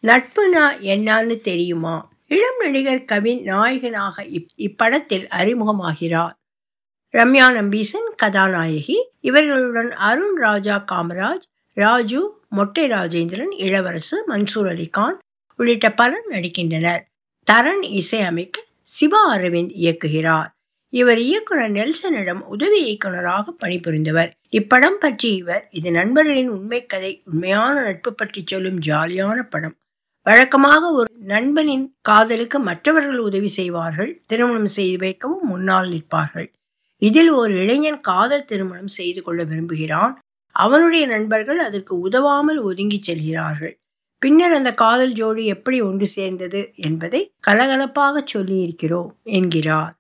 நட்புனா என்னான்னு தெரியுமா இளம் நடிகர் கவின் நாயகனாக இப் இப்படத்தில் அறிமுகமாகிறார் ரம்யா நம்பீசன் கதாநாயகி இவர்களுடன் அருண் ராஜா காமராஜ் ராஜு மொட்டை ராஜேந்திரன் இளவரசு மன்சூர் அலிகான் உள்ளிட்ட பலர் நடிக்கின்றனர் தரன் இசையமைக்க சிவா அரவிந்த் இயக்குகிறார் இவர் இயக்குனர் நெல்சனிடம் உதவி இயக்குனராக பணிபுரிந்தவர் இப்படம் பற்றி இவர் இது நண்பர்களின் உண்மை கதை உண்மையான நட்பு பற்றி சொல்லும் ஜாலியான படம் வழக்கமாக ஒரு நண்பனின் காதலுக்கு மற்றவர்கள் உதவி செய்வார்கள் திருமணம் செய்து வைக்கவும் முன்னால் நிற்பார்கள் இதில் ஒரு இளைஞன் காதல் திருமணம் செய்து கொள்ள விரும்புகிறான் அவனுடைய நண்பர்கள் அதற்கு உதவாமல் ஒதுங்கி செல்கிறார்கள் பின்னர் அந்த காதல் ஜோடி எப்படி ஒன்று சேர்ந்தது என்பதை கலகலப்பாக சொல்லியிருக்கிறோம் என்கிறார்